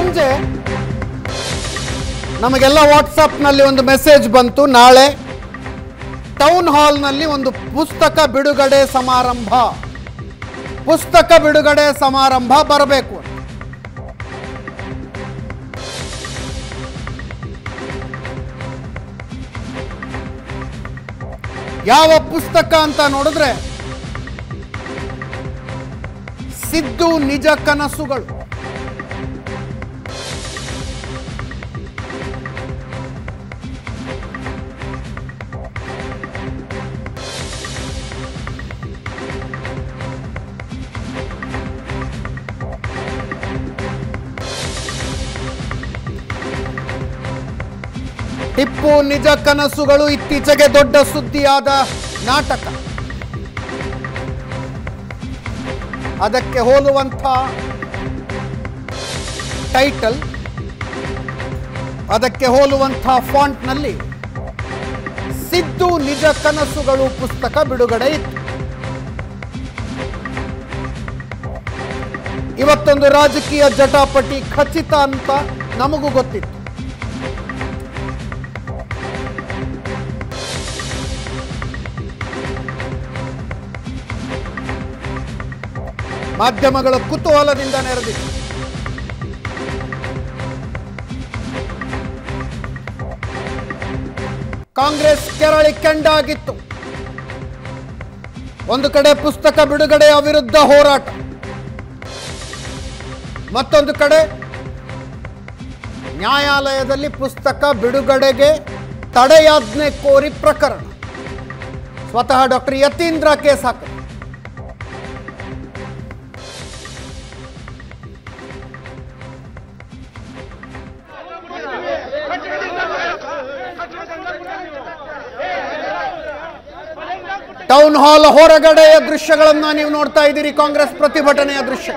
ಸಂಜೆ ನಮಗೆಲ್ಲ ವಾಟ್ಸಪ್ನಲ್ಲಿ ಒಂದು ಮೆಸೇಜ್ ಬಂತು ನಾಳೆ ಟೌನ್ ಹಾಲ್ನಲ್ಲಿ ಒಂದು ಪುಸ್ತಕ ಬಿಡುಗಡೆ ಸಮಾರಂಭ ಪುಸ್ತಕ ಬಿಡುಗಡೆ ಸಮಾರಂಭ ಬರಬೇಕು ಅಂತ. ಯಾವ ಪುಸ್ತಕ ಅಂತ ನೋಡಿದ್ರೆ ಸಿದ್ದು ನಿಜ ಕನಸುಗಳು ಟಿಪ್ಪು ನಿಜ ಕನಸುಗಳು ಇತ್ತೀಚೆಗೆ ದೊಡ್ಡ ಸುದ್ದಿಯಾದ ನಾಟಕ ಅದಕ್ಕೆ ಹೋಲುವಂಥ ಟೈಟಲ್ ಅದಕ್ಕೆ ಹೋಲುವಂಥ ಫಾಂಟ್ನಲ್ಲಿ ಸಿದ್ದು ನಿಜ ಕನಸುಗಳು ಪುಸ್ತಕ ಬಿಡುಗಡೆ ಇತ್ತು ಇವತ್ತೊಂದು ರಾಜಕೀಯ ಜಟಾಪಟಿ ಖಚಿತ ಅಂತ ನಮಗೂ ಗೊತ್ತಿತ್ತು ಮಾಧ್ಯಮಗಳ ಕುತೂಹಲದಿಂದ ನೆರೆದಿತ್ತು ಕಾಂಗ್ರೆಸ್ ಕೆರಳಿ ಕೆಂಡಾಗಿತ್ತು ಒಂದು ಕಡೆ ಪುಸ್ತಕ ಬಿಡುಗಡೆಯ ವಿರುದ್ಧ ಹೋರಾಟ ಮತ್ತೊಂದು ಕಡೆ ನ್ಯಾಯಾಲಯದಲ್ಲಿ ಪುಸ್ತಕ ಬಿಡುಗಡೆಗೆ ತಡೆಯಾಜ್ಞೆ ಕೋರಿ ಪ್ರಕರಣ ಸ್ವತಃ ಡಾಕ್ಟರ್ ಯತೀಂದ್ರ ಕೇಸ್ ಹಾಕಿದ್ರು ಟೌನ್ ಹಾಲ್ ಹೊರಗಡೆಯ ದೃಶ್ಯಗಳನ್ನ ನೀವು ನೋಡ್ತಾ ಇದ್ದೀರಿ ಕಾಂಗ್ರೆಸ್ ಪ್ರತಿಭಟನೆಯ ದೃಶ್ಯ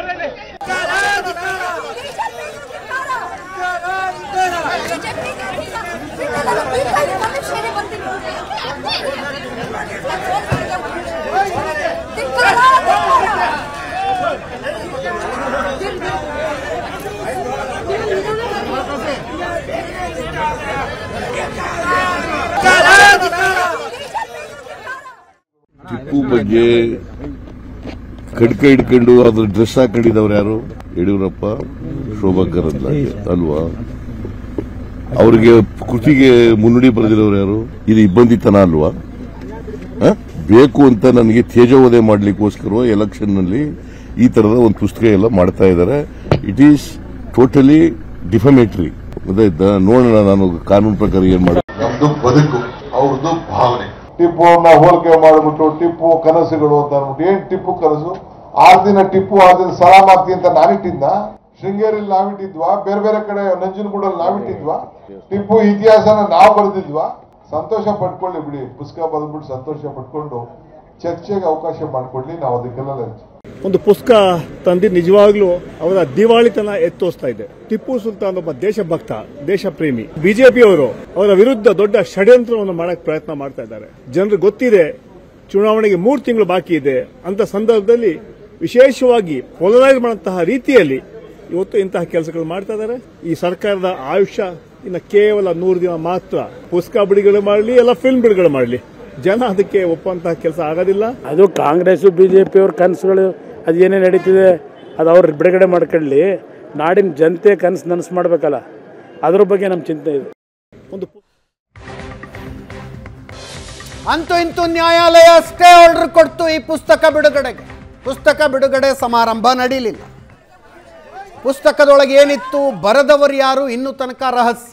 ಟಿಪ್ಪು ಬಗ್ಗೆ ಕಡ್ಕ ಹಿಡ್ಕೊಂಡು ಅದ್ರ ಡ್ರೆಸ್ ಹಾಕೊಂಡಿದ್ದವ್ರು ಯಾರು ಯಡಿಯೂರಪ್ಪ ಶೋಭಾ ಕರಂದ್ಲಾಜೆ ಅಲ್ವಾ ಅವ್ರಿಗೆ ಕೃತಿಗೆ ಮುನ್ನುಡಿ ಬರೆದಿರೋರು ಯಾರು ಇದು ಇಬ್ಬಂದಿತನ ಅಲ್ವಾ ಹ? ಬೇಕು ಅಂತ ನನಗೆ ತೇಜೋವಧೆ ಮಾಡ್ಲಿಕ್ಕೋಸ್ಕರ ಎಲೆಕ್ಷನ್ ನಲ್ಲಿ ಈ ತರದ ಒಂದು ಪುಸ್ತಕ ಎಲ್ಲ ಮಾಡ್ತಾ ಇದ್ದಾರೆ ಇಟ್ ಈಸ್ ಟೋಟಲಿ ಡಿಫಮೇಟ್ರಿ ಗೊತ್ತಾಯ್ತಾ ನೋಡೋಣ ನಾನು ಕಾನೂನು ಪ್ರಕಾರ ಏನ್ ಮಾಡ ನಮ್ದು ಬದುಕು ಅವ್ರದ್ದು ಭಾವನೆ ಟಿಪ್ಪು ಅವ್ರನ್ನ ಹೋಲಿಕೆ ಮಾಡ್ಬಿಟ್ಟು ಟಿಪ್ಪು ಕನಸುಗಳು ಅಂತ ಅಂದ್ಬಿಟ್ಟು ಏನ್ ಟಿಪ್ಪು ಕನಸು ಆರ್ ದಿನ ಟಿಪ್ಪು ಆರ್ ದಿನ ಸಲಾಮಾಗ್ತಿ ಅಂತ ನಾನಿಟ್ಟಿದ್ನ ಶೃಂಗೇರಿಯಲ್ಲಿ ನಾವಿಟ್ಟಿದ್ವಾ ಬೇರೆ ಬೇರೆ ಕಡೆ ನಂಜನಗೂಡಲ್ಲಿ ನಾವಿಟ್ಟಿದ್ವಾ ಟಿಪ್ಪು ಇತಿಹಾಸನ ನಾವು ಬರೆದಿದ್ವಾ ಸಂತೋಷ ಪಡ್ಕೊಳ್ಳಿ ಬಿಡಿ ಪುಸ್ತಕ ಬರೆದ್ಬಿಟ್ಟು ಸಂತೋಷ ಪಡ್ಕೊಂಡು ಚರ್ಚೆಗೆ ಅವಕಾಶ ಮಾಡಿಕೊಡ್ಲಿ ನಾವು ಅದಕ್ಕೆಲ್ಲ ಲಂಚ ಒಂದು ಪುಸ್ತಕ ತಂದು ನಿಜವಾಗ್ಲೂ ಅವರ ದಿವಾಳಿತನ ಎತ್ತೋಸ್ತಾ ಇದೆ ಟಿಪ್ಪು ಸುಲ್ತಾನ್ ಒಬ್ಬ ದೇಶಭಕ್ತ ದೇಶ ಪ್ರೇಮಿ ಬಿಜೆಪಿಯವರು ಅವರ ವಿರುದ್ಧ ದೊಡ್ಡ ಷಡ್ಯಂತ್ರವನ್ನು ಮಾಡಕ್ ಪ್ರಯತ್ನ ಮಾಡ್ತಾ ಇದ್ದಾರೆ ಜನರಿಗೆ ಗೊತ್ತಿದೆ ಚುನಾವಣೆಗೆ ಮೂರು ತಿಂಗಳು ಬಾಕಿ ಇದೆ ಅಂತ ಸಂದರ್ಭದಲ್ಲಿ ವಿಶೇಷವಾಗಿ ಪೊಲರೈಸ್ ಮಾಡುವಂತಹ ರೀತಿಯಲ್ಲಿ ಇವತ್ತು ಇಂತಹ ಕೆಲಸಗಳು ಮಾಡ್ತಾ ಇದ್ದಾರೆ ಈ ಸರ್ಕಾರದ ಆಯುಷ್ಯ ಇನ್ನು ಕೇವಲ ನೂರು ದಿನ ಮಾತ್ರ ಪುಸ್ತಕ ಬಿಡುಗಡೆ ಮಾಡಲಿ ಎಲ್ಲ ಫಿಲ್ಮ್ ಬಿಡುಗಡೆ ಮಾಡಲಿ ಜನ ಅದಕ್ಕೆ ಒಪ್ಪುವಂತಹ ಕೆಲಸ ಆಗೋದಿಲ್ಲ ಅದು ಕಾಂಗ್ರೆಸ್ ಬಿ ಜೆ ಪಿಯವ್ರ ಕನಸುಗಳು ಅದು ಏನೇ ನಡೀತಿದೆ ಅದು ಅವ್ರು ಬಿಡುಗಡೆ ಮಾಡ್ಕೊಳ್ಳಿ ನಾಡಿನ ಜನತೆ ಕನಸು ನನಸು ಮಾಡಬೇಕಲ್ಲ ಅದ್ರ ಬಗ್ಗೆ ನಮ್ಮ ಚಿಂತೆ ಇದೆ ಒಂದು ಅಂತೂ ಇಂತೂ ನ್ಯಾಯಾಲಯ ಸ್ಟೇ ಆರ್ಡರ್ ಕೊಡ್ತು ಈ ಪುಸ್ತಕ ಬಿಡುಗಡೆಗೆ ಪುಸ್ತಕ ಬಿಡುಗಡೆ ಸಮಾರಂಭ ನಡೀಲಿಲ್ಲ ಪುಸ್ತಕದೊಳಗೆ ಏನಿತ್ತು ಬರೆದವರು ಯಾರು ಇನ್ನೂ ತನಕ ರಹಸ್ಯ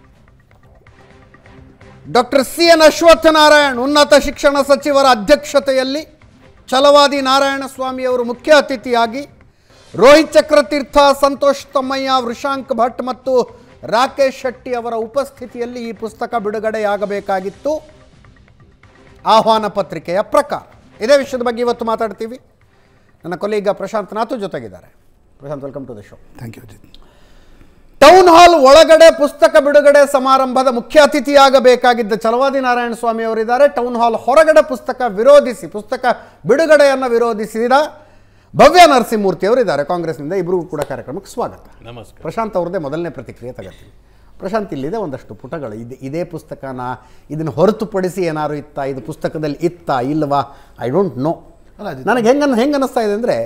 ಡಾಕ್ಟರ್ ಸಿ ಎನ್ ಅಶ್ವತ್ಥನಾರಾಯಣ್ ಉನ್ನತ ಶಿಕ್ಷಣ ಸಚಿವರ ಅಧ್ಯಕ್ಷತೆಯಲ್ಲಿ ಛಲವಾದಿ ನಾರಾಯಣ ಸ್ವಾಮಿಯವರು ಮುಖ್ಯ ಅತಿಥಿಯಾಗಿ ರೋಹಿತ್ ಚಕ್ರತೀರ್ಥ ಸಂತೋಷ್ ತಮ್ಮಯ್ಯ ವೃಷಾಂಕ್ ಭಟ್ ಮತ್ತು ರಾಕೇಶ್ ಶೆಟ್ಟಿ ಅವರ ಉಪಸ್ಥಿತಿಯಲ್ಲಿ ಈ ಪುಸ್ತಕ ಬಿಡುಗಡೆಯಾಗಬೇಕಾಗಿತ್ತು ಆಹ್ವಾನ ಪತ್ರಿಕೆಯ ಪ್ರಕಾರ ಇದೇ ವಿಷಯದ ಬಗ್ಗೆ ಇವತ್ತು ಮಾತಾಡ್ತೀವಿ ನನ್ನ ಕೊಲೀಗ ಪ್ರಶಾಂತ್ ನಾಥು ಜೊತೆಗಿದ್ದಾರೆ Prashanth welcome to the show thank you Ajit town hall ಒಳಗಡೆ ಪುಸ್ತಕ ಬಿಡುಗಡೆ ಸಮಾರಂಭದ ಮುಖ್ಯ ಅತಿಥಿಯಾಗಬೇಕಾಗಿದ್ದ ಚಲವಾದಿ ನಾರಾಯಣ ಸ್ವಾಮಿ ಅವರಿದ್ದಾರೆ ಟೌನ್ ಹಾಲ್ ಹೊರಗಡೆ ಪುಸ್ತಕ ವಿರೋಧಿಸಿ ಪುಸ್ತಕ ಬಿಡುಗಡೆಯನ್ನು ವಿರೋಧಿಸಿದ ಭವ್ಯ ನರಸಿಂಹಮೂರ್ತಿ ಅವರು ಇದ್ದಾರೆ ಕಾಂಗ್ರೆಸ್ನಿಂದ ಇಬ್ಬರಿಗೂ ಕೂಡ ಕಾರ್ಯಕ್ರಮಕ್ಕೆ ಸ್ವಾಗತ ನಮಸ್ಕಾರ ಪ್ರಶಾಂತ್ ಅವ್ರದ್ದೇ ಮೊದಲನೇ ಪ್ರತಿಕ್ರಿಯೆ ತಗೋತೀನಿ ಪ್ರಶಾಂತ್ ಇಲ್ಲಿದೆ ಒಂದಷ್ಟು ಪುಟಗಳು ಇದು ಇದೇ ಪುಸ್ತಕನ ಇದನ್ನು ಹೊರತುಪಡಿಸಿ ಏನಾದ್ರು ಇತ್ತಾ ಇದು ಪುಸ್ತಕದಲ್ಲಿ ಇತ್ತಾ ಇಲ್ವಾ ಐ ಡೋಂಟ್ ನೋ ನನಗೆ ಹೆಂಗೆ ಹೆಂಗೆ ಅನ್ನಿಸ್ತಾ ಇದೆ ಅಂದರೆ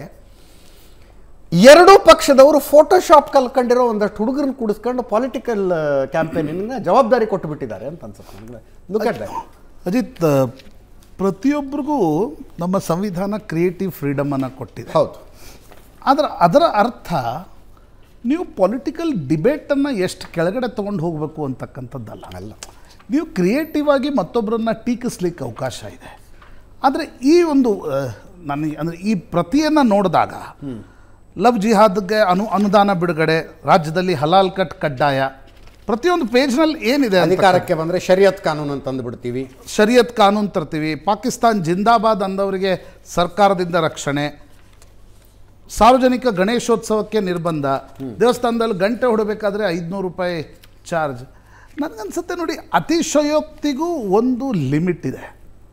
ಎರಡೂ ಪಕ್ಷದವರು ಫೋಟೋಶಾಪ್ ಕಲ್ಕೊಂಡಿರೋ ಒಂದಷ್ಟು ಹುಡುಗರನ್ನ ಕೂಡಿಸ್ಕೊಂಡು ಪೊಲಿಟಿಕಲ್ ಕ್ಯಾಂಪೇನಿಂಗ್ ಜವಾಬ್ದಾರಿ ಕೊಟ್ಟು ಬಿಟ್ಟಿದ್ದಾರೆ ಅಂತ ಅನ್ಸುತ್ತೆ ನನಗೆ ಲುಕ್ ಅಟ್ ದಟ್ ಅಜಿತ್ ಪ್ರತಿಯೊಬ್ಬರಿಗೂ ನಮ್ಮ ಸಂವಿಧಾನ ಕ್ರಿಯೇಟಿವ್ ಫ್ರೀಡಮನ್ನು ಕೊಟ್ಟಿದೆ ಹೌದು ಆದರೆ ಅದರ ಅರ್ಥ ನೀವು ಪೊಲಿಟಿಕಲ್ ಡಿಬೇಟನ್ನು ಎಷ್ಟು ಕೆಳಗಡೆ ತೊಗೊಂಡು ಹೋಗಬೇಕು ಅಂತಕ್ಕಂಥದ್ದಲ್ಲ ಅಲ್ಲ ನೀವು ಕ್ರಿಯೇಟಿವ್ ಆಗಿ ಮತ್ತೊಬ್ಬರನ್ನ ಟೀಕಿಸ್ಲಿಕ್ಕೆ ಅವಕಾಶ ಇದೆ ಆದರೆ ಈ ಒಂದು ಆ, ನನಗೆ ಅಂದರೆ ಈ ಪ್ರತಿಯನ್ನು ನೋಡಿದಾಗ ಲವ್ ಜಿಹಾದ್ಗೆ ಅನು ಅನುದಾನ ಬಿಡುಗಡೆ ರಾಜ್ಯದಲ್ಲಿ ಹಲಾಲ್ ಕಟ್ ಕಡ್ಡಾಯ ಪ್ರತಿಯೊಂದು ಪೇಜ್ನಲ್ಲಿ ಏನಿದೆ ಅಂತ ಅಧಿಕಾರಕ್ಕೆ ಬಂದರೆ ಶರಿಯತ್ ಕಾನೂನು ಅಂತ ಅಂದ್ಬಿಡ್ತೀವಿ ಶರಿಯತ್ ಕಾನೂನು ತರ್ತೀವಿ ಪಾಕಿಸ್ತಾನ್ ಜಿಂದಾಬಾದ್ ಅಂದವರಿಗೆ ಸರ್ಕಾರದಿಂದ ರಕ್ಷಣೆ ಸಾರ್ವಜನಿಕ ಗಣೇಶೋತ್ಸವಕ್ಕೆ ನಿರ್ಬಂಧ ದೇವಸ್ಥಾನದಲ್ಲಿ ಗಂಟೆ ಹೊಡಬೇಕಾದ್ರೆ ಐದುನೂರು ರೂಪಾಯಿ ಚಾರ್ಜ್ ನನಗನ್ಸುತ್ತೆ ನೋಡಿ ಅತಿಶಯೋಕ್ತಿಗೂ ಒಂದು ಲಿಮಿಟ್ ಇದೆ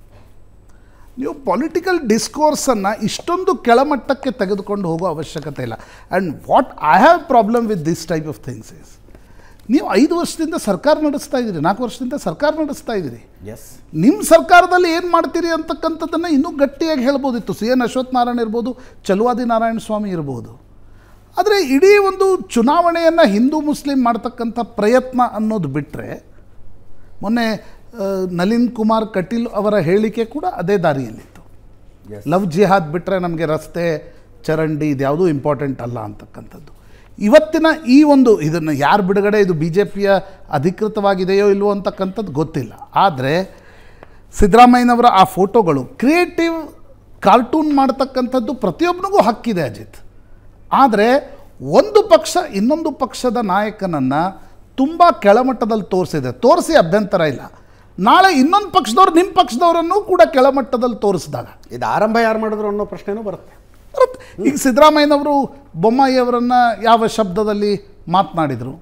ನೀವು ಪೊಲಿಟಿಕಲ್ ಡಿಸ್ಕೋರ್ಸನ್ನು ಇಷ್ಟೊಂದು ಕೆಳಮಟ್ಟಕ್ಕೆ ತೆಗೆದುಕೊಂಡು ಹೋಗೋ ಅವಶ್ಯಕತೆ ಇಲ್ಲ and what I have problem with this type of things is ನೀವು ಐದು ವರ್ಷದಿಂದ ಸರ್ಕಾರ ನಡೆಸ್ತಾ ಇದ್ದೀರಿ ನಾಲ್ಕು ವರ್ಷದಿಂದ ಸರ್ಕಾರ ನಡೆಸ್ತಾ ಇದ್ದೀರಿ ಎಸ್ ನಿಮ್ಮ ಸರ್ಕಾರದಲ್ಲಿ ಏನು ಮಾಡ್ತೀರಿ ಅಂತಕ್ಕಂಥದ್ದನ್ನು ಇನ್ನೂ ಗಟ್ಟಿಯಾಗಿ ಹೇಳ್ಬೋದಿತ್ತು ಸಿ ಎನ್ ಅಶ್ವಥ್ ನಾರಾಯಣ ಇರ್ಬೋದು ಚಲುವಾದಿ ನಾರಾಯಣ ಸ್ವಾಮಿ ಇರ್ಬೋದು ಆದರೆ ಇಡೀ ಒಂದು ಚುನಾವಣೆಯನ್ನು ಹಿಂದೂ ಮುಸ್ಲಿಂ ಮಾಡ್ತಕ್ಕಂಥ ಪ್ರಯತ್ನ ಅನ್ನೋದು ಬಿಟ್ಟರೆ ಮೊನ್ನೆ ಆ, ನಳಿನ್ ಕುಮಾರ್ ಕಟೀಲ್ ಅವರ ಹೇಳಿಕೆ ಕೂಡ ಅದೇ ದಾರಿಯಲ್ಲಿತ್ತು ಲವ್ ಜಿಹಾದ್ ಬಿಟ್ಟರೆ ನಮಗೆ ರಸ್ತೆ ಚರಂಡಿ ಇದ್ಯಾವುದೂ ಇಂಪಾರ್ಟೆಂಟ್ ಅಲ್ಲ ಅಂತಕ್ಕಂಥದ್ದು ಇವತ್ತಿನ ಈ ಒಂದು ಇದನ್ನು ಯಾರು ಬಿಡುಗಡೆ ಇದು ಬಿ ಜೆ ಪಿಯ ಅಧಿಕೃತವಾಗಿದೆಯೋ ಇಲ್ವೋ ಅಂತಕ್ಕಂಥದ್ದು ಗೊತ್ತಿಲ್ಲ ಆದರೆ ಸಿದ್ದರಾಮಯ್ಯನವರ ಆ ಫೋಟೋಗಳು ಕ್ರಿಯೇಟಿವ್ ಕಾರ್ಟೂನ್ ಮಾಡ್ತಕ್ಕಂಥದ್ದು ಪ್ರತಿಯೊಬ್ಬನಿಗೂ ಹಕ್ಕಿದೆ ಅಜಿತ್ ಆದರೆ ಒಂದು ಪಕ್ಷ ಇನ್ನೊಂದು ಪಕ್ಷದ ನಾಯಕನನ್ನು ತುಂಬ ಕೆಳಮಟ್ಟದಲ್ಲಿ ತೋರಿಸಿದೆ ತೋರಿಸಿ ಅಭ್ಯಂತರ ಇಲ್ಲ ನಾಳೆ ಇನ್ನೊಂದು ಪಕ್ಷದವ್ರು ನಿಮ್ಮ ಪಕ್ಷದವರನ್ನು ಕೂಡ ಕೆಳಮಟ್ಟದಲ್ಲಿ ತೋರಿಸಿದಾಗ ಇದು ಆರಂಭ ಯಾರು ಮಾಡಿದ್ರು ಅನ್ನೋ ಪ್ರಶ್ನೆನೂ ಬರುತ್ತೆ ಬರುತ್ತೆ. ಈಗ ಸಿದ್ದರಾಮಯ್ಯನವರು ಬೊಮ್ಮಾಯಿ ಅವರನ್ನು ಯಾವ ಶಬ್ದದಲ್ಲಿ ಮಾತನಾಡಿದರು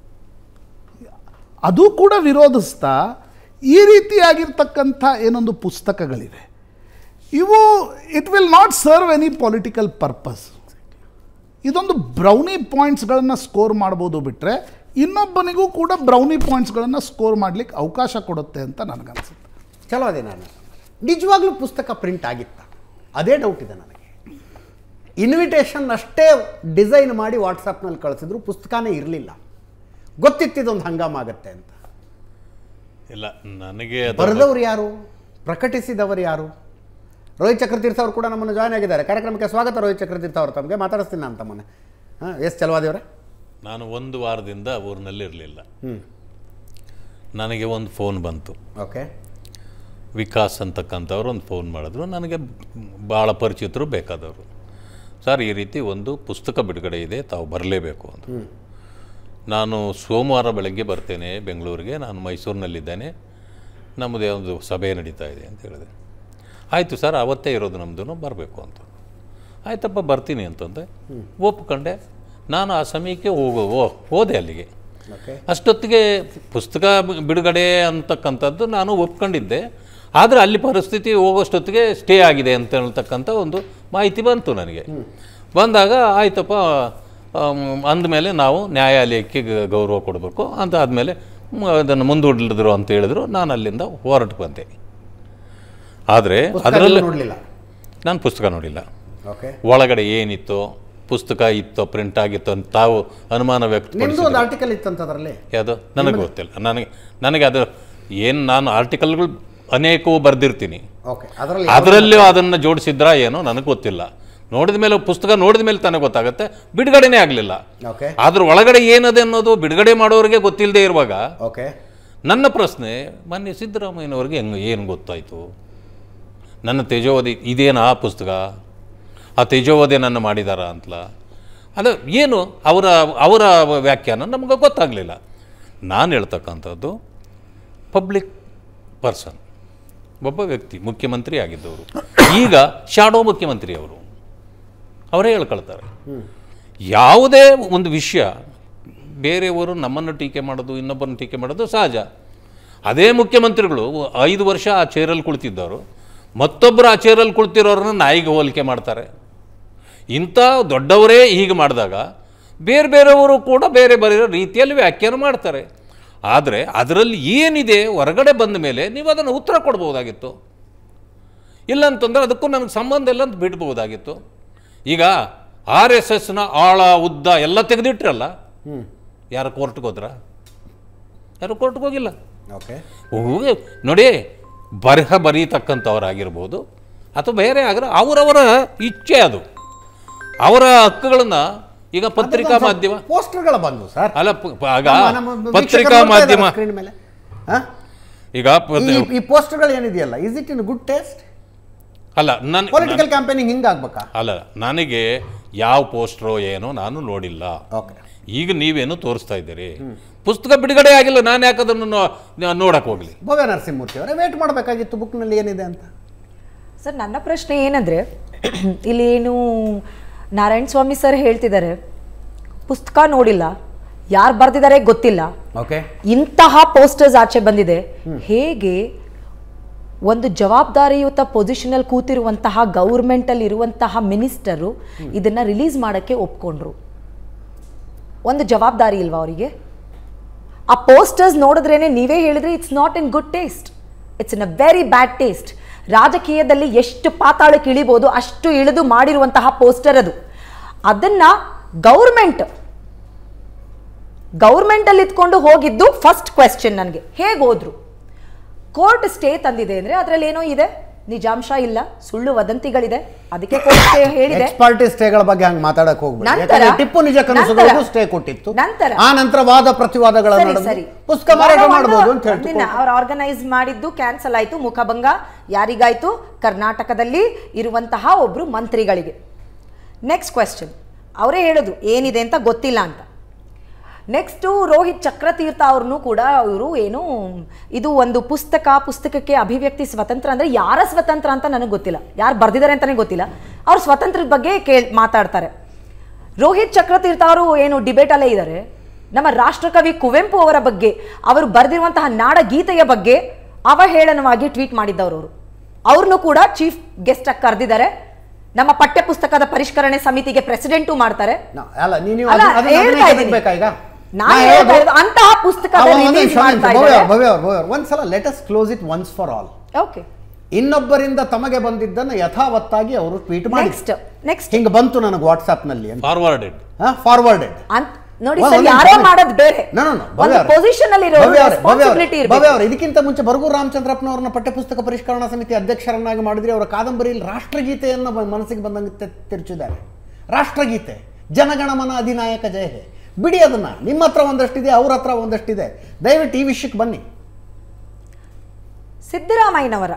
ಅದು ಕೂಡ ವಿರೋಧಿಸ್ತಾ ಈ ರೀತಿಯಾಗಿರ್ತಕ್ಕಂಥ ಏನೊಂದು ಪುಸ್ತಕಗಳಿವೆ ಇವು it will not serve any political purpose ಇದೊಂದು ಬ್ರೌನಿ ಪಾಯಿಂಟ್ಸ್ಗಳನ್ನು ಸ್ಕೋರ್ ಮಾಡ್ಬೋದು ಬಿಟ್ಟರೆ ಇನ್ನೊಬ್ಬನಿಗೂ ಕೂಡ ಬ್ರೌನಿ ಪಾಯಿಂಟ್ಸ್ಗಳನ್ನು ಸ್ಕೋರ್ ಮಾಡಲಿಕ್ಕೆ ಅವಕಾಶ ಕೊಡುತ್ತೆ ಅಂತ ನನಗನ್ಸುತ್ತೆ ಚಲೋ ಅದೇ ನಾನು ನಿಜವಾಗ್ಲೂ ಪುಸ್ತಕ ಪ್ರಿಂಟ್ ಆಗಿತ್ತ ಅದೇ ಡೌಟ್ ಇದೆ ನನಗೆ ಇನ್ವಿಟೇಷನ್ ಅಷ್ಟೇ ಡಿಸೈನ್ ಮಾಡಿ ವಾಟ್ಸಪ್ನಲ್ಲಿ ಕಳಿಸಿದ್ರು ಪುಸ್ತಕನೇ ಇರಲಿಲ್ಲ ಗೊತ್ತಿತ್ತಿದೊಂದು ಹಂಗಾಮ ಆಗತ್ತೆ ಅಂತ ಇಲ್ಲ ನನಗೆ ಅದರ ಬರೆದವ್ರು ಯಾರು ಪ್ರಕಟಿಸಿದವರು ಯಾರು ರೋಹಿತ್ ಚಕ್ರತೀರ್ಥ ಅವರು ಕೂಡ ನಮ್ಮನ್ನು ಜಾಯ್ನ್ ಆಗಿದ್ದಾರೆ ಕಾರ್ಯಕ್ರಮಕ್ಕೆ ಸ್ವಾಗತ ರೋಹಿತ್ ಚಕ್ರತೀರ್ಥ ಅವರು ತಮಗೆ ಮಾತಾಡಿಸ್ತೀನಿ ನಾನು ತಮ್ಮನ್ನ ಹಾಂ ಎಸ್ ಚಲವಾದಿಯವರೇ ನಾನು ಒಂದು ವಾರದಿಂದ ಊರಿನಲ್ಲಿರಲಿಲ್ಲ ನನಗೆ ಒಂದು ಫೋನ್ ಬಂತು ಓಕೆ ವಿಕಾಸ್ ಅಂತಕ್ಕಂಥವ್ರು ಒಂದು ಫೋನ್ ಮಾಡಿದ್ರು ನನಗೆ ಭಾಳ ಪರಿಚಿತರು ಬೇಕಾದವರು ಸರ್ ಈ ರೀತಿ ಒಂದು ಪುಸ್ತಕ ಬಿಡುಗಡೆ ಇದೆ ತಾವು ಬರಲೇಬೇಕು ಅಂತ ನಾನು ಸೋಮವಾರ ಬೆಳಗ್ಗೆ ಬರ್ತೇನೆ ಬೆಂಗಳೂರಿಗೆ ನಾನು ಮೈಸೂರಿನಲ್ಲಿದ್ದೇನೆ ನಮ್ಮದೇ ಒಂದು ಸಭೆ ನಡೀತಾ ಇದೆ ಅಂತ ಹೇಳಿದೆ ಆಯಿತು ಸರ್ ಅವತ್ತೇ ಇರೋದು ನಮ್ಮದು ಬರಬೇಕು ಅಂತ ಆಯ್ತಪ್ಪ ಬರ್ತೀನಿ ಅಂತಂದೆ ಒಪ್ಕೊಂಡೆ ನಾನು ಆ ಸಮಯಕ್ಕೆ ಹೋಗೋ ಓ- ಹೋದೆ ಅಲ್ಲಿಗೆ ಓಕೆ ಅಷ್ಟೊತ್ತಿಗೆ ಪುಸ್ತಕ ಬಿ- ಬಿಡುಗಡೆ ಅಂತಕ್ಕಂಥದ್ದು ನಾನು ಒಪ್ಕೊಂಡಿದ್ದೆ ಆದರೆ ಅಲ್ಲಿ ಪರಿಸ್ಥಿತಿ ಹೋಗೋಷ್ಟೊತ್ತಿಗೆ ಸ್ಟೇ ಆಗಿದೆ ಅಂತ ಹೇಳ್ತಕ್ಕಂಥ ಒಂದು ಮಾಹಿತಿ ಬಂತು ನನಗೆ ಬಂದಾಗ ಆಯ್ತಪ್ಪ ಆಮ್, ಅಂದಮೇಲೆ ನಾವು ನ್ಯಾಯಾಲಯಕ್ಕೆ ಗ- ಗೌರವ ಕೊಡಬೇಕು ಅಂತ ಆದಮೇಲೆ ಅದನ್ನು ಮುಂದೂಡಿದ್ರು ಅಂತ ಹೇಳಿದ್ರು ನಾನು ಅಲ್ಲಿಂದ ಹೊರಟು ಬಂದೆ ಆದರೆ ಅದರಲ್ಲಿ ನೋಡಲಿಲ್ಲ ನಾನು ಪುಸ್ತಕ ನೋಡಿಲ್ಲ ಓಕೆ ಒಳಗಡೆ ಏನಿತ್ತು ಪುಸ್ತಕ ಇತ್ತೋ ಪ್ರಿಂಟ್ ಆಗಿತ್ತೋ ಅಂತ ತಾವು ಅನುಮಾನ ನಿಮ್ಮದು ವ್ಯಕ್ತಪಡಿಸಿದ್ರು ಒಂದು ಆರ್ಟಿಕಲ್ ಇತ್ತಂತ ಅದರಲ್ಲಿ ಯಾವುದು ನನಗೆ ಗೊತ್ತಿಲ್ಲ ನನಗೆ ನನಗೆ ಅದು ಏನು ನಾನು ಆರ್ಟಿಕಲ್ಗಳು ಅನೇಕವು ಬರೆದಿರ್ತೀನಿ ಓಕೆ ಅದರಲ್ಲಿ ಅದರಲ್ಲೂ ಅದನ್ನು ಜೋಡಿಸಿದ್ರಾ ಏನೋ ನನಗೆ ಗೊತ್ತಿಲ್ಲ ನೋಡಿದ ಮೇಲೆ ಪುಸ್ತಕ ನೋಡಿದ ಮೇಲೆ ತಾನೇ ಗೊತ್ತಾಗುತ್ತೆ ಬಿಡುಗಡೆನೇ ಆಗಲಿಲ್ಲ ಓಕೆ ಅದ್ರ ಒಳಗಡೆ ಏನದೆ ಅನ್ನೋದು ಬಿಡುಗಡೆ ಮಾಡೋರಿಗೆ ಗೊತ್ತಿಲ್ಲದೆ ಇರುವಾಗ ಓಕೆ ನನ್ನ ಪ್ರಶ್ನೆ ಮೊನ್ನೆ ಸಿದ್ದರಾಮಯ್ಯನವ್ರಿಗೆ ಹೆಂಗೆ ಏನು ಗೊತ್ತಾಯಿತು ನನ್ನ ತೇಜೋವಧಿ ಇದೇನಾ ಆ ಪುಸ್ತಕ ಆ ತೇಜೋವಧಿ ನನ್ನ ಮಾಡಿದಾರ ಅಂತಲ ಅದು ಏನು ಅವರ ಅವರ ವ್ಯಾಖ್ಯಾನ ನಮಗೆ ಗೊತ್ತಾಗಲಿಲ್ಲ ನಾನು ಹೇಳ್ತಕ್ಕಂಥದ್ದು ಪಬ್ಲಿಕ್ ಪರ್ಸನ್ ಒಬ್ಬ ವ್ಯಕ್ತಿ ಮುಖ್ಯಮಂತ್ರಿ ಆಗಿದ್ದವರು ಈಗ ಶಾಡೋ ಮುಖ್ಯಮಂತ್ರಿ ಅವರು ಅವರೇ ಹೇಳ್ಕೊಳ್ತಾರೆ ಯಾವುದೇ ಒಂದು ವಿಷಯ ಬೇರೆಯವರು ನಮ್ಮನ್ನು ಟೀಕೆ ಮಾಡೋದು ಇನ್ನೊಬ್ಬರನ್ನು ಟೀಕೆ ಮಾಡೋದು ಸಹಜ ಅದೇ ಮುಖ್ಯಮಂತ್ರಿಗಳು ಐದು ವರ್ಷ ಆ ಚೇರಲ್ಲಿ ಕುಳಿತಿದ್ದವರು ಮತ್ತೊಬ್ಬರು ಆ ಚೇರಲ್ಲಿ ಕುಳಿತಿರೋರನ್ನ ನಾಯಿಗೆ ಹೋಲಿಕೆ ಮಾಡ್ತಾರೆ ಇಂಥ ದೊಡ್ಡವರೇ ಹೀಗೆ ಮಾಡಿದಾಗ ಬೇರೆ ಬೇರೆಯವರು ಕೂಡ ಬೇರೆ ಬೇರೆ ರೀತಿಯಲ್ಲಿ ವ್ಯಾಖ್ಯಾನ ಮಾಡ್ತಾರೆ ಆದರೆ ಅದರಲ್ಲಿ ಏನಿದೆ ಹೊರಗಡೆ ಬಂದ ಮೇಲೆ ನೀವು ಅದನ್ನು ಉತ್ತರ ಕೊಡ್ಬೋದಾಗಿತ್ತು ಇಲ್ಲ ಅಂತಂದ್ರೆ ಅದಕ್ಕೂ ನನಗೆ ಸಂಬಂಧ ಇಲ್ಲ ಅಂತ ಬಿಡ್ಬೋದಾಗಿತ್ತು ಈಗ ಆರ್ ಎಸ್ ಎಸ್ನ ಆಳ ಉದ್ದ ಎಲ್ಲ ತೆಗೆದಿಟ್ರಲ್ಲ ಯಾರು ಕೋರ್ಟ್ಗೆ ಹೋದ್ರ ಯಾರು ಕೋರ್ಟ್ಗೆ ಹೋಗಿಲ್ಲ ಓಕೆ ಹೋಗಿ ನೋಡಿ ಬರಹ ಬರೀತಕ್ಕಂಥವರಾಗಿರ್ಬೋದು ಅಥವಾ ಬೇರೆ ಆಗಿರ ಅವರವರ ಇಚ್ಛೆ ಅದು ಅವರ ಹಕ್ಕುಗಳನ್ನು ಈಗ ಪತ್ರಿಕಾ ಮಾಧ್ಯಮ ಪೋಸ್ಟರ್ಗಳ ಬಂದು ಸರ್ ಅಲ್ಲ ಪ- ಪ- ಆಗ ನಮ್ಮ- ನಮ್ಮ ವೀಕ್ಷಕರು ಪತ್ರಿಕಾ ನೋಡ್ತಾ ಇದ್ದಾರೆ ಮಾಧ್ಯಮ screen ಮೇಲೆ ಹಾ? ಈಗ ಪ- ಈ ಈ ಪೋಸ್ಟರ್ಗಳು ಏನಿದೆಯಲ್ಲ is it in good taste ಅಲ್ಲ ನನ್ನ ಪೊಲಿಟಿಕಲ್ ಕ್ಯಾಂಪೇನಿಂಗ್ ಹಿಂಗಾಗ್ಬೇಕಾ ಅಲ್ಲ ನನಗೆ ಯಾವ ಪೋಸ್ಟ್ರೋ ಏನೋ ನಾನು ನೋಡಿಲ್ಲ ಓಕೆ ಈಗ ನೀವೇನು ತೋರಿಸ್ತಾ ಇದ್ದೀರಿ ಪುಸ್ತಕ ಬಿಡುಗಡೆ ಆಗಿಲ್ಲ ನಾನು ಯಾಕೆ ಅದನ್ನು ನೋ- ನೋಡಕ್ ಹೋಗ್ಲಿ ಭವ್ಯ ನರಸಿಂಹಮೂರ್ತಿ ಅವರೇ ವೇಟ್ ಮಾಡಬೇಕಾಗಿತ್ತು ಬುಕ್ನಲ್ಲಿ ಏನಿದೆ ಅಂತ ಸರ್ ನನ್ನ ಪ್ರಶ್ನೆ ಏನಂದರೆ ಇಲ್ಲಿ ಏನು ನಾರಾಯಣ ಸ್ವಾಮಿ ಸರ್ ಹೇಳ್ತಿದ್ದಾರೆ ಪುಸ್ತಕ ನೋಡಿಲ್ಲ ಯಾರು ಬರೆದಿದ್ದಾರೆ ಗೊತ್ತಿಲ್ಲ ಓಕೆ ಇಂತಹ ಪೋಸ್ಟರ್ಸ್ ಆಚೆ ಬಂದಿದೆ ಹೇಗೆ ಒಂದು ಜವಾಬ್ದಾರಿಯುತ ಪೊಸಿಷನಲ್ಲಿ ಕೂತಿರುವಂತಹ ಗೌರ್ಮೆಂಟಲ್ಲಿ ಇರುವಂತಹ ಮಿನಿಸ್ಟರು ಇದನ್ನ ರಿಲೀಸ್ ಮಾಡೋಕ್ಕೆ ಒಪ್ಕೊಂಡ್ರು ಒಂದು ಜವಾಬ್ದಾರಿ ಇಲ್ವಾ ಅವರಿಗೆ ಆ ಪೋಸ್ಟರ್ಸ್ ನೋಡಿದ್ರೇನೆ ನೀವೇ ಹೇಳಿದ್ರೆ it's not in good taste it's in a very bad taste ರಾಜಕೀಯದಲ್ಲಿ ಎಷ್ಟು ಪಾತಾಳಕ್ಕೆ ಇಳಿಬೋದು ಅಷ್ಟು ಇಳಿದು ಮಾಡಿರುವಂತಹ ಪೋಸ್ಟರ್ ಅದು ಅದನ್ನ ಗೌರ್ಮೆಂಟ್ ಗೌರ್ಮೆಂಟಲ್ಲಿ ಇದ್ಕೊಂಡು ಹೋಗಿದ್ದು ಫಸ್ಟ್ ಕ್ವೆಶ್ಚನ್ ನನಗೆ ಹೇಗೆ ಹೋದ್ರು ಕೋರ್ಟ್ ಸ್ಟೇ ತಂದಿದೆ ಅಂದ್ರೆ ಅದರಲ್ಲಿ ಏನೋ ಇದೆ ನಿಜಾಂಶ ಇಲ್ಲ ಸುಳ್ಳು ವದಂತಿಗಳಿದೆ ಅದಕ್ಕೆ ಕೋರ್ಟ್ ಸ್ಟೇ ಹೇಳಿದೆ ಎಕ್ಸ್ ಪಾರ್ಟಿ ಸ್ಟೇಗಳ ಬಗ್ಗೆ ಹಂಗೆ ಮಾತಾಡಕ್ ಹೋಗ್ಬೇಡಿ ನಂತರ- ಯಾಕಂದ್ರೆ ಟಿಪ್ಪು ನಿಜ ಕನಸುಗಳಿಗೂ ನಂತರ- ಸ್ಟೇ ಕೊಟ್ಟಿತ್ತು ನಂತರ- ಆ ನಂತರ ವಾದ ಪ್ರತಿವಾದಗಳ ಸರಿ ನಡೆದು ಸರಿ ಪುಸ್ತಕ ಮಾರಾಟ ಮಾಡಬಹುದು ಅಂತ ಹೇಳ್ತು ಅದನ್ನ ಅವ್ರು ಆರ್ಗನೈಸ್ ಮಾಡಿದ್ದು ಕ್ಯಾನ್ಸಲ್ ಆಯ್ತು ಮುಖಭಂಗ ಯಾರಿಗಾಯ್ತು ಕರ್ನಾಟಕದಲ್ಲಿ ಇರುವಂತಹ ಒಬ್ರು ಮಂತ್ರಿಗಳಿಗೆ ನೆಕ್ಸ್ಟ್ ಕ್ವೆಶ್ಚನ್ ಅವರೇ ಹೇಳೋದು ಏನಿದೆ ಅಂತ ಗೊತ್ತಿಲ್ಲ ಅಂತ ನೆಕ್ಸ್ಟು ರೋಹಿತ್ ಚಕ್ರತೀರ್ಥ ಅವ್ರನ್ನೂ ಕೂಡ ಅವರು ಏನು ಇದು ಒಂದು ಪುಸ್ತಕ ಪುಸ್ತಕಕ್ಕೆ ಅಭಿವ್ಯಕ್ತಿ ಸ್ವತಂತ್ರ ಅಂದರೆ ಯಾರ ಸ್ವತಂತ್ರ ಅಂತ ನನಗೆ ಗೊತ್ತಿಲ್ಲ ಯಾರು ಬರ್ದಿದ್ದಾರೆ ಅಂತಲೇ ಗೊತ್ತಿಲ್ಲ ಅವ್ರು ಸ್ವತಂತ್ರದ ಬಗ್ಗೆ ಕೇಳ್ ಮಾತಾಡ್ತಾರೆ ರೋಹಿತ್ ಚಕ್ರತೀರ್ಥ ಅವರು ಏನು ಡಿಬೇಟಲ್ಲೇ ಇದ್ದಾರೆ ನಮ್ಮ ರಾಷ್ಟ್ರಕವಿ ಕುವೆಂಪು ಅವರ ಬಗ್ಗೆ ಅವರು ಬರೆದಿರುವಂತಹ ನಾಡಗೀತೆಯ ಬಗ್ಗೆ ಅವಹೇಳನವಾಗಿ ಟ್ವೀಟ್ ಮಾಡಿದ್ದವರು ಅವರು ಅವ್ರನ್ನೂ ಕೂಡ ಚೀಫ್ ಗೆಸ್ಟ್ ಆಗಿ ಕರೆದಿದ್ದಾರೆ ನಮ್ಮ ಪಠ್ಯ ಪುಸ್ತಕದ ಪರಿಷ್ಕರಣೆ ಸಮಿತಿಗೆ ಪ್ರೆಸಿಡೆಂಟು ಮಾಡ್ತಾರೆ ನಾ- ಅಲ್ಲ ನೀನು ಅಲ್ಲ, ಅದನ್ನ- ಅದನ್ನ ಹೇಳ್ತಾ ಅದನ್ನ ಇದ್ದೀನಿ. ಬೇಕಾ ಈಗ ನಾನು ನಾ ಹೇಳ್ತಾ ಹೇಳೋದು- ಇರೋದು ಅಂತಹ ಪುಸ್ತಕದ ಅವ ಒಂದ್ release ನಿಮಿಷ, ಒಂದ್ ಮಾಡ್ತಾ ನಿಮಿಷ. ಭವ್ಯ ಇದ್ದಾರೆ. ಭವ್ಯ ಭವ್ಯ ಒಂದ್ಸಲ let's close it once for all okay ಇನ್ನೊಬ್ಬರಿಂದ ತಮಗೆ ಬಂದಿದ್ದನ್ನು ಯಥಾವತ್ತಾಗಿ ಅವರು ಟ್ವೀಟ್ ಮಾಡಿ ನೆಕ್ಸ್ಟ್ ನೆಕ್ಸ್ಟ್ ಹಿಂಗೆ ಬಂತು ನನಗೆ ವಾಟ್ಸ್ಆಪ್ ನಲ್ಲಿ ಅಂತ ಫಾರ್ವರ್ಡೆಡ್ ಫಾರ್ವರ್ಡೆಡ್ ಅಂತ ನೋಡಿ ಸರ್ ಯಾರೋ ಮಾಡೋದು ಬೇರೆ ಒಂದು ಪೊಸಿಷನ್ ಅಲ್ಲಿ ಇರೋ ರೆಸ್ಪಾನ್ಸಿಬಿಲಿಟಿ ಭವ್ಯ ಇರಬೇಕು ಅವರು ಇದಕ್ಕಿಂತ ಮುಂಚೆ ಬರಗೂರು ರಾಮಚಂದ್ರಪ್ಪನವ್ರನ್ನ ಪಠ್ಯಪುಸ್ತಕ ಪರಿಷ್ಕರಣಾ ಸಮಿತಿ ಅಧ್ಯಕ್ಷರನ್ನಾಗಿ ಮಾಡಿದ್ರೆ ಅವರ ಕಾದಂಬರಿಯಲ್ಲಿ ರಾಷ್ಟ್ರಗೀತೆಯನ್ನು ಬ- ಮನಸ್ಸಿಗೆ ಬಂದಂಗೆ ತೆ- ತಿರುಚಿದ್ದಾರೆ ರಾಷ್ಟ್ರಗೀತೆ ಜನಗಣಮನ ಅಧಿನಾಯಕ ಜಯ ಹೇ ಬಿಡಿ ಅದನ್ನ ನಿಮ್ಮ ಹತ್ರ ಒಂದಷ್ಟಿದೆ ಅವ್ರ ಹತ್ರ ಒಂದಷ್ಟಿದೆ ದಯವಿಟ್ಟು ಈ ವಿಷಯಕ್ಕೆ ಬನ್ನಿ ಸಿದ್ದರಾಮಯ್ಯನವರ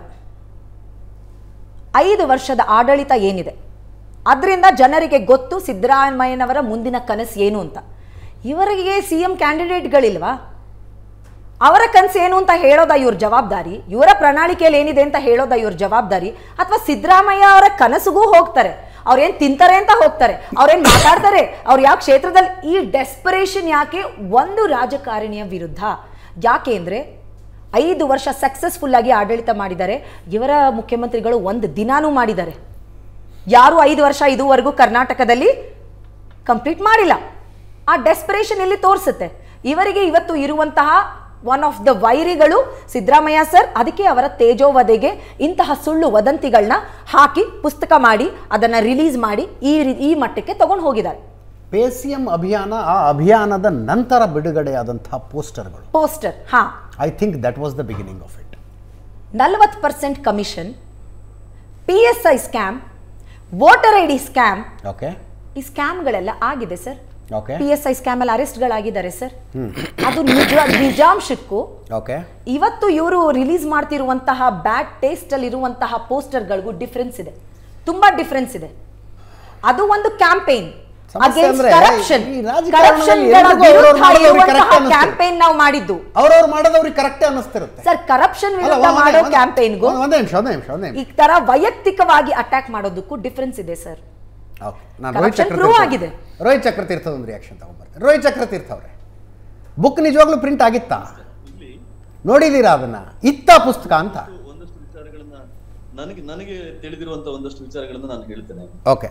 ಐದು ವರ್ಷದ ಆಡಳಿತ ಏನಿದೆ ಅದರಿಂದ ಜನರಿಗೆ ಗೊತ್ತು ಸಿದ್ದರಾಮಯ್ಯನವರ ಮುಂದಿನ ಕನಸು ಏನು ಅಂತ ಇವರಿಗೆ ಸಿ ಎಂ ಕ್ಯಾಂಡಿಡೇಟ್ಗಳಿಲ್ವಾ ಅವರ ಕನಸು ಏನು ಅಂತ ಹೇಳೋದ ಇವ್ರ ಜವಾಬ್ದಾರಿ ಇವರ ಪ್ರಣಾಳಿಕೆಯಲ್ಲಿ ಏನಿದೆ ಅಂತ ಹೇಳೋದ ಇವ್ರ ಜವಾಬ್ದಾರಿ ಅಥವಾ ಸಿದ್ದರಾಮಯ್ಯ ಅವರ ಕನಸಿಗೂ ಹೋಗ್ತಾರೆ ಅವ್ರೇನ್ ತಿಂತಾರೆ ಅಂತ ಹೋಗ್ತಾರೆ ಅವ್ರೇನ್ ಮಾತಾಡ್ತಾರೆ ಅವ್ರು ಯಾವ ಕ್ಷೇತ್ರದಲ್ಲಿ ಈ ಡೆಸ್ಪರೇಷನ್ ಯಾಕೆ ಒಂದು ರಾಜಕಾರಣಿಯ ವಿರುದ್ಧ ಯಾಕೆ ಅಂದ್ರೆ ಐದು ವರ್ಷ ಸಕ್ಸಸ್ಫುಲ್ ಆಗಿ ಆಡಳಿತ ಮಾಡಿದ್ದಾರೆ ಇವರ ಮುಖ್ಯಮಂತ್ರಿಗಳು ಒಂದು ದಿನಾನೂ ಮಾಡಿದ್ದಾರೆ ಯಾರು ಐದು ವರ್ಷ ಇದುವರೆಗೂ ಕರ್ನಾಟಕದಲ್ಲಿ ಕಂಪ್ಲೀಟ್ ಮಾಡಿಲ್ಲ ಆ ಡೆಸ್ಪರೇಷನ್ ಇಲ್ಲಿ ತೋರಿಸುತ್ತೆ ಇವರಿಗೆ ಇವತ್ತು ಇರುವಂತಹ ಒನ್ ಆಫ್ ದ ವೈರಿಗಳು ಸಿದ್ದರಾಮಯ್ಯ ಸರ್ ಅದಕ್ಕೆ ಅವರ ತೇಜೋವಧೆಗೆ ಇಂತಹ ಸುಳ್ಳು ವದಂತಿಗಳನ್ನ ಹಾಕಿ ಪುಸ್ತಕ ಮಾಡಿ ಅದನ್ನ ರಿಲೀಸ್ ಮಾಡಿ ಈ ರೀ- ಈ ಮಟ್ಟಕ್ಕೆ ತಗೊಂಡು ಹೋಗಿದ್ದಾರೆ ಪೇಸಿಎಂ ಅಭಿಯಾನ ಆ ಅಭಿಯಾನದ ನಂತರ ಬಿಡುಗಡೆಯಾದಂತಹ ಪೋಸ್ಟರ್ಗಳು ಪೋಸ್ಟರ್ ಹಾ I think that was the beginning of it ನಲವತ್ತು percent commission P S I scam voter I D scam okay ಈ ಸ್ಕ್ಯಾಮ್ಗಳೆಲ್ಲ ಆಗಿದೆ sir okay P S I scam ಅಲ್ಲಿ ಅರೆಸ್ಟ್ಗಳಾಗಿದ್ದಾರೆ ಸರ್ ಅದು ನಿಜ ನಿಜಾಂಶಕ್ಕೂ ಓಕೆ ಇವತ್ತು ಇವರು ರಿಲೀಸ್ ಮಾಡ್ತಿರುವಂತಹ ಬ್ಯಾಡ್ ಟೇಸ್ಟ್ ಅಲ್ಲಿ ಇರುವಂತಹ ಪೋಸ್ಟರ್ಗಳಿಗೂ ಡಿಫ್ರೆನ್ಸ್ ಇದೆ ತುಂಬಾ ಡಿಫ್ರೆನ್ಸ್ ಇದೆ ಅದು ಒಂದು ಕ್ಯಾಂಪೇನ್ ಸಮಸ್ಯೆ ಅಂದ್ರೆ ಕರಪ್ಷನ್ ಈ ರಾಜಕಾರಣದಲ್ಲಿ ಎಲ್ರಿಗೂ ಅವ್ರವ್ರು ಮಾಡೋದು correct ಅನ್ಸುತ್ತೆ. ಕ್ಯಾಂಪೇನ್ ನಾವು ಮಾಡಿದ್ದು ಅವ್ರವ್ರು ಮಾಡೋದವ್ರಿಗೆ ಕರೆಕ್ಟೇ ಅನ್ನಿಸ್ತಿರುತ್ತೆ ಸರ್ ಕರಪ್ಷನ್ ಅಲ್ಲ, ವಿರುದ್ಧ ಒಂದೇ- ಮಾಡೋ ಒಂದೇ- ಕ್ಯಾಂಪೇನ್ಗೂ ಒಂದೇ ನಿಮಿಷ ಒಂದೇ ನಿಮಿಷ ಒಂದೇ ಈ ನಿಮಿಷ ತರ ವೈಯಕ್ತಿಕವಾಗಿ ಅಟ್ಯಾಕ್ ಮಾಡೋದಕ್ಕೂ ಡಿಫ್ರೆನ್ಸ್ ಇದೆ ಸರ್ ಓಕೆ ನಾನು Corruption ರೋಹಿತ್ ಚಕ್ರತೀರ್ಥ prove ಆಗಿದೆ. ರೋಹಿತ್ ಚಕ್ರತೀರ್ಥದ ಒಂದು ರಿಯಾಕ್ಷನ್ ತಗೊಂಡ್ಬರ್ತೇನೆ ರೋಹಿತ್ ಚಕ್ರತೀರ್ಥ ಅವರೇ ಬುಕ್ ನಿಜವಾಗ್ಲೂ ಪ್ರಿಂಟ್ ಆಗಿತ್ತಾ ನೋಡಿದೀರಾ ಅದನ್ನ ಇತ್ತ ಪುಸ್ತಕ ಅಂತ ಒಂದಷ್ಟು ವಿಚಾರಗಳನ್ನ ನನಗೆ ನನಗೆ ತಿಳಿದಿರುವಂತ ಒಂದಷ್ಟು ವಿಚಾರಗಳನ್ನ ನಾನು ಹೇಳ್ತೇನೆ ಓಕೆ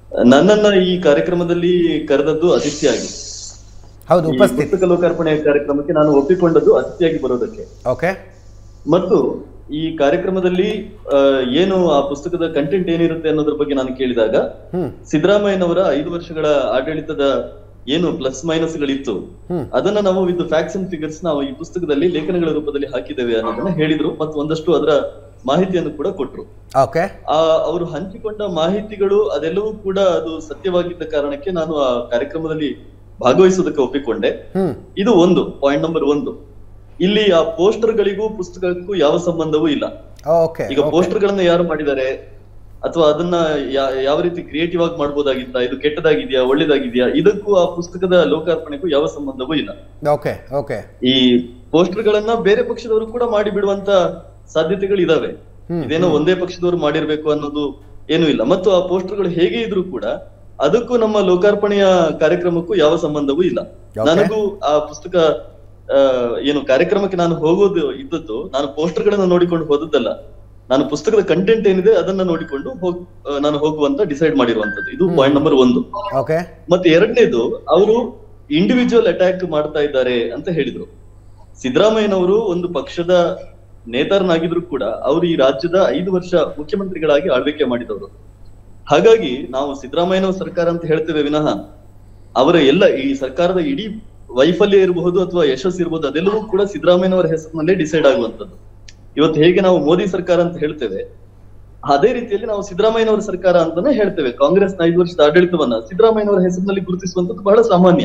ನನ್ನನ್ನ ಈ ಕಾರ್ಯಕ್ರಮದಲ್ಲಿ ಕರೆದದ್ದು ಅತಿಥಿಯಾಗಿ ಹೌದು ಈ ಉಪಸ್ಥಿತಿ ಪುಸ್ತಕ ಲೋಕಾರ್ಪಣೆ ಕಾರ್ಯಕ್ರಮಕ್ಕೆ ನಾನು ಒಪ್ಪಿಕೊಂಡದ್ದು ಅತಿಥಿಯಾಗಿ ಬರೋದಕ್ಕೆ ಓಕೆ ಮತ್ತು ಈ ಕಾರ್ಯಕ್ರಮದಲ್ಲಿ ಆ, ಏನು ಆ ಪುಸ್ತಕದ ಕಂಟೆಂಟ್ ಏನಿರುತ್ತೆ ಅನ್ನೋದ್ರ ಬಗ್ಗೆ ನಾನು ಕೇಳಿದಾಗ ಹ್ಮ್ ಸಿದ್ದರಾಮಯ್ಯನವರ ಐದು ವರ್ಷಗಳ ಆಡಳಿತದ ಏನು ಪ್ಲಸ್ ಮೈನಸ್ ಗಳಿತ್ತು ಅದನ್ನ ನಾವು ವಿತ್ ಫ್ಯಾಕ್ಸ್ ಅಂಡ್ ಫಿಗರ್ಸ್ ನಾವು ಈ ಪುಸ್ತಕದಲ್ಲಿ ಲೇಖನಗಳ ರೂಪದಲ್ಲಿ ಹಾಕಿದ್ದೇವೆ ಅನ್ನೋದನ್ನ ಹೇಳಿದ್ರು ಮತ್ತು ಒಂದಷ್ಟು ಅದರ ಮಾಹಿತಿಯನ್ನು ಕೂಡ ಕೊಟ್ರು ಓಕೆ ಆ ಅವರು ಹಂಚಿಕೊಂಡ ಮಾಹಿತಿಗಳು ಅದೆಲ್ಲವೂ ಕೂಡ ಅದು ಸತ್ಯವಾಗಿದ್ದ ಕಾರಣಕ್ಕೆ ನಾನು ಆ ಕಾರ್ಯಕ್ರಮದಲ್ಲಿ ಭಾಗವಹಿಸೋದಕ್ಕೆ ಒಪ್ಪಿಕೊಂಡೆ ಹ್ಮ್ ಇದು ಒಂದು ಪಾಯಿಂಟ್ ನಂಬರ್ ಒಂದು ಇಲ್ಲಿ ಆ ಪೋಸ್ಟರ್ ಗಳಿಗೂ ಪುಸ್ತಕಕ್ಕೂ ಯಾವ ಸಂಬಂಧವೂ ಇಲ್ಲ ಓಕೆ ಈಗ ಪೋಸ್ಟರ್ ಗಳನ್ನ ಯಾರು ಮಾಡಿದ್ದಾರೆ ಅಥವಾ ಅದನ್ನ ಯಾ- ಯಾವ ರೀತಿ ಕ್ರಿಯೇಟಿವ್ ಆಗಿ ಮಾಡ್ಬೋದಾಗಿತ್ತಾ ಇದು ಕೆಟ್ಟದಾಗಿದ್ಯಾ ಒಳ್ಳೇದಾಗಿದ್ಯಾ ಇದಕ್ಕೂ ಆ ಪುಸ್ತಕದ ಲೋಕಾರ್ಪಣೆಗೂ ಯಾವ ಸಂಬಂಧವೂ ಇಲ್ಲ ಓಕೆ ಓಕೆ ಈ ಪೋಸ್ಟರ್ ಗಳನ್ನ ಬೇರೆ ಪಕ್ಷದವರು ಕೂಡ ಮಾಡಿ ಬಿಡುವಂತ ಸಾಧ್ಯತೆಗಳು ಇದಾವೆ ಇದೇನೋ ಒಂದೇ ಪಕ್ಷದವರು ಮಾಡಿರ್ಬೇಕು ಅನ್ನೋದು ಏನೂ ಇಲ್ಲ ಮತ್ತು ಆ ಪೋಸ್ಟರ್ ಗಳು ಹೇಗೆ ಇದ್ರೂ ಕೂಡ ಅದಕ್ಕೂ ನಮ್ಮ ಲೋಕಾರ್ಪಣೆಯ ಕಾರ್ಯಕ್ರಮಕ್ಕೂ ಯಾವ ಸಂಬಂಧವೂ ಇಲ್ಲ ನನಗೂ ಆ ಪುಸ್ತಕ ಆ, ಏನು ಕಾರ್ಯಕ್ರಮಕ್ಕೆ ನಾನು ಹೋಗೋದು ಇದ್ದದ್ದು ನಾನು ಪೋಸ್ಟರ್ ಗಳನ್ನ ನೋಡಿಕೊಂಡು ಹೋದದ್ದಲ್ಲ ನಾನು ಪುಸ್ತಕದ ಕಂಟೆಂಟ್ ಏನಿದೆ ಅದನ್ನ ನೋಡಿಕೊಂಡು ಹೋಗ್ ಆ, ನಾನು ಹೋಗುವಂತ ಡಿಸೈಡ್ ಮಾಡಿರುವಂತದ್ದು ಇದು ಪಾಯಿಂಟ್ ನಂಬರ್ ಒಂದು ಓಕೆ ಮತ್ತೆ ಎರಡನೇದು ಅವರು ಇಂಡಿವಿಜುವಲ್ ಅಟ್ಯಾಕ್ ಮಾಡ್ತಾ ಇದ್ದಾರೆ ಅಂತ ಹೇಳಿದ್ರು ಸಿದ್ದರಾಮಯ್ಯನವರು ಒಂದು ಪಕ್ಷದ ನೇತಾರನಾಗಿದ್ರು ಕೂಡ ಅವರು ಈ ರಾಜ್ಯದ ಐದು ವರ್ಷ ಮುಖ್ಯಮಂತ್ರಿಗಳಾಗಿ ಆಳ್ವಿಕೆ ಮಾಡಿದವರು ಹಾಗಾಗಿ ನಾವು ಸಿದ್ದರಾಮಯ್ಯನವರ ಸರ್ಕಾರ ಅಂತ ಹೇಳ್ತೇವೆ ವಿನಃ ಅವರ ಎಲ್ಲ ಈ ಸರ್ಕಾರದ ಇಡೀ ವೈಫಲ್ಯ ಇರಬಹುದು ಅಥವಾ ಯಶಸ್ಸು ಇರಬಹುದು ಅದೆಲ್ಲವೂ ಕೂಡ ಸಿದ್ದರಾಮಯ್ಯನವರ ಹೆಸರಿನಲ್ಲೇ ಡಿಸೈಡ್ ಆಗುವಂತದ್ದು ಇವತ್ತು ಹೇಗೆ ನಾವು ಮೋದಿ ಸರ್ಕಾರ ಅಂತ ಹೇಳ್ತೇವೆ ಅದೇ ರೀತಿಯಲ್ಲಿ ನಾವು ಸಿದ್ದರಾಮಯ್ಯನವರ ಸರ್ಕಾರ ಅಂತಾನೆ ಹೇಳ್ತೇವೆ ಕಾಂಗ್ರೆಸ್ನ ಐದು ವರ್ಷದ ಆಡಳಿತವನ್ನ ಸಿದ್ದರಾಮಯ್ಯನವರ ಹೆಸರಿನಲ್ಲಿ ಗುರುತಿಸುವಂತದ್ದು ಬಹಳ ಸಾಮಾನ್ಯ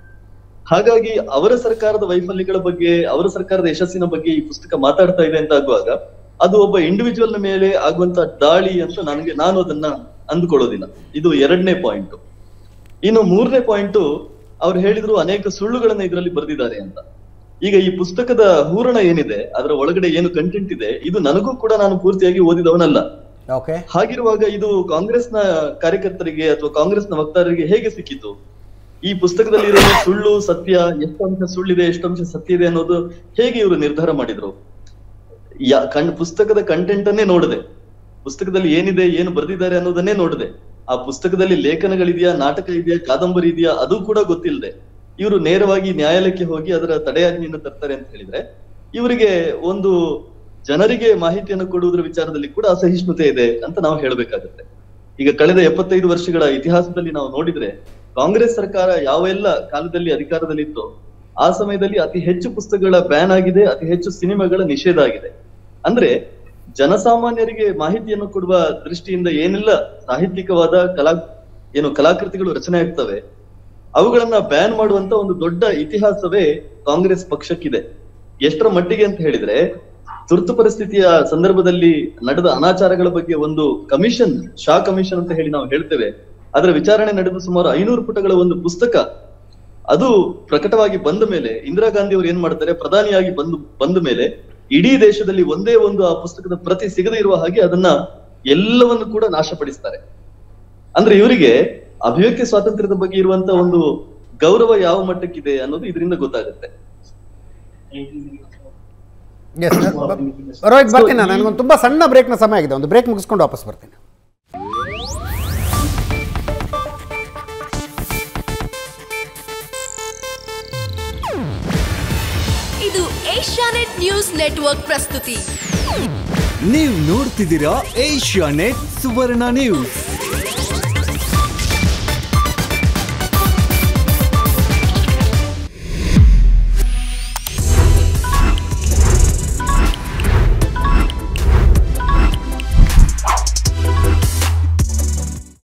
ಹಾಗಾಗಿ ಅವರ ಸರ್ಕಾರದ ವೈಫಲ್ಯಗಳ ಬಗ್ಗೆ ಅವರ ಸರ್ಕಾರದ ಯಶಸ್ಸಿನ ಬಗ್ಗೆ ಈ ಪುಸ್ತಕ ಮಾತಾಡ್ತಾ ಇದೆ ಅಂತ ಆಗುವಾಗ ಅದು ಒಬ್ಬ ಇಂಡಿವಿಜುವಲ್ ಮೇಲೆ ಆಗುವಂತ ದಾಳಿ ಅಂತ ನನಗೆ ನಾನು ಅದನ್ನ ಅಂದುಕೊಳ್ಳೋದಿಲ್ಲ ಇದು ಎರಡನೇ ಪಾಯಿಂಟ್ ಇನ್ನು ಮೂರನೇ ಪಾಯಿಂಟ್ ಅವ್ರು ಹೇಳಿದ್ರು ಅನೇಕ ಸುಳ್ಳುಗಳನ್ನ ಇದರಲ್ಲಿ ಬರೆದಿದ್ದಾರೆ ಅಂತ ಈಗ ಈ ಪುಸ್ತಕದ ಹೂರಣ ಏನಿದೆ ಅದರ ಒಳಗಡೆ ಏನು ಕಂಟೆಂಟ್ ಇದೆ ಇದು ನನಗೂ ಕೂಡ ನಾನು ಪೂರ್ತಿಯಾಗಿ ಓದಿದವನಲ್ಲ ಓಕೆ ಹಾಗಿರುವಾಗ ಇದು ಕಾಂಗ್ರೆಸ್ನ ಕಾರ್ಯಕರ್ತರಿಗೆ ಅಥವಾ ಕಾಂಗ್ರೆಸ್ನ ವಕ್ತಾರರಿಗೆ ಹೇಗೆ ಸಿಕ್ಕಿತು ಈ ಪುಸ್ತಕದಲ್ಲಿ ಇರೋ ಸುಳ್ಳು ಸತ್ಯ ಎಷ್ಟು ಅಂಶ ಸುಳ್ಳಿದೆ ಎಷ್ಟು ಅಂಶ ಸತ್ಯ ಇದೆ ಅನ್ನೋದು ಹೇಗೆ ಇವರು ನಿರ್ಧಾರ ಮಾಡಿದ್ರು ಯಾ ಕಣ್ ಪುಸ್ತಕದ ಕಂಟೆಂಟ್ ಅನ್ನೇ ನೋಡದೆ ಪುಸ್ತಕದಲ್ಲಿ ಏನಿದೆ ಏನು ಬರೆದಿದ್ದಾರೆ ಅನ್ನೋದನ್ನೇ ನೋಡದೆ ಆ ಪುಸ್ತಕದಲ್ಲಿ ಲೇಖನಗಳಿದೆಯಾ ನಾಟಕ ಇದೆಯಾ ಕಾದಂಬರಿ ಇದೆಯಾ ಅದು ಕೂಡ ಗೊತ್ತಿಲ್ಲದೆ ಇವರು ನೇರವಾಗಿ ನ್ಯಾಯಾಲಯಕ್ಕೆ ಹೋಗಿ ಅದರ ತಡೆಯಾಜ್ಞೆಯನ್ನು ತರ್ತಾರೆ ಅಂತ ಹೇಳಿದ್ರೆ ಇವರಿಗೆ ಒಂದು ಜನರಿಗೆ ಮಾಹಿತಿಯನ್ನು ಕೊಡುವುದರ ವಿಚಾರದಲ್ಲಿ ಕೂಡ ಅಸಹಿಷ್ಣುತೆ ಇದೆ ಅಂತ ನಾವು ಹೇಳಬೇಕಾಗುತ್ತೆ ಈಗ ಕಳೆದ ಎಪ್ಪತ್ತೈದು ವರ್ಷಗಳ ಇತಿಹಾಸದಲ್ಲಿ ನಾವು ನೋಡಿದ್ರೆ ಕಾಂಗ್ರೆಸ್ ಸರ್ಕಾರ ಯಾವೆಲ್ಲ ಕಾಲದಲ್ಲಿ ಅಧಿಕಾರದಲ್ಲಿತ್ತೋ ಆ ಸಮಯದಲ್ಲಿ ಅತಿ ಹೆಚ್ಚು ಪುಸ್ತಕಗಳ ಬ್ಯಾನ್ ಆಗಿದೆ ಅತಿ ಹೆಚ್ಚು ಸಿನಿಮಾಗಳ ನಿಷೇಧ ಆಗಿದೆ ಅಂದ್ರೆ ಜನಸಾಮಾನ್ಯರಿಗೆ ಮಾಹಿತಿಯನ್ನು ಕೊಡುವ ದೃಷ್ಟಿಯಿಂದ ಏನೆಲ್ಲ ಸಾಹಿತ್ಯಿಕವಾದ ಕಲಾ ಏನು ಕಲಾಕೃತಿಗಳು ರಚನೆ ಆಗ್ತವೆ ಅವುಗಳನ್ನ ಬ್ಯಾನ್ ಮಾಡುವಂತ ಒಂದು ದೊಡ್ಡ ಇತಿಹಾಸವೇ ಕಾಂಗ್ರೆಸ್ ಪಕ್ಷಕ್ಕಿದೆ ಎಷ್ಟರ ಮಟ್ಟಿಗೆ ಅಂತ ಹೇಳಿದ್ರೆ ತುರ್ತು ಪರಿಸ್ಥಿತಿಯ ಸಂದರ್ಭದಲ್ಲಿ ನಡೆದ ಅನಾಚಾರಗಳ ಬಗ್ಗೆ ಒಂದು ಕಮಿಷನ್ ಶಾ ಕಮಿಷನ್ ಅಂತ ಹೇಳಿ ನಾವು ಹೇಳ್ತೇವೆ ಅದರ ವಿಚಾರಣೆ ನಡೆದ ಸುಮಾರು ಐನೂರು ಪುಟಗಳ ಒಂದು ಪುಸ್ತಕ ಅದು ಪ್ರಕಟವಾಗಿ ಬಂದ ಮೇಲೆ ಇಂದಿರಾ ಗಾಂಧಿ ಅವರು ಏನ್ ಮಾಡ್ತಾರೆ ಪ್ರಧಾನಿಯಾಗಿ ಬಂದು ಬಂದ ಮೇಲೆ ಇಡೀ ದೇಶದಲ್ಲಿ ಒಂದೇ ಒಂದು ಆ ಪುಸ್ತಕದ ಪ್ರತಿ ಸಿಗದೇ ಇರುವ ಹಾಗೆ ಅದನ್ನ ಎಲ್ಲವನ್ನು ಕೂಡ ನಾಶಪಡಿಸ್ತಾರೆ ಅಂದ್ರೆ ಇವರಿಗೆ ಅಭಿವ್ಯಕ್ತಿ ಸ್ವಾತಂತ್ರ್ಯದ ಬಗ್ಗೆ ಇರುವಂತ ಒಂದು ಗೌರವ ಯಾವ ಮಟ್ಟಕ್ಕಿದೆ ಅನ್ನೋದು ಇದರಿಂದ ಗೊತ್ತಾಗುತ್ತೆ ಎಸ್ ರೋಹಿತ್ ಬರ್ತೀನಿ ನಾನು ನನಗೊಂದು ತುಂಬ ಸಣ್ಣ ಬ್ರೇಕ್ನ ಸಮಯ ಆಗಿದೆ ಒಂದು ಬ್ರೇಕ್ ಮುಗಿಸ್ಕೊಂಡು ವಾಪಸ್ ಬರ್ತೀನಿ ಇದು ಏಷ್ಯಾನೆಟ್ ನ್ಯೂಸ್ ನೆಟ್ವರ್ಕ್ ಪ್ರಸ್ತುತಿ ನೀವು ನೋಡ್ತಿದ್ದೀರಾ ಏಷ್ಯಾ ನೆಟ್ ಸುವರ್ಣ ನ್ಯೂಸ್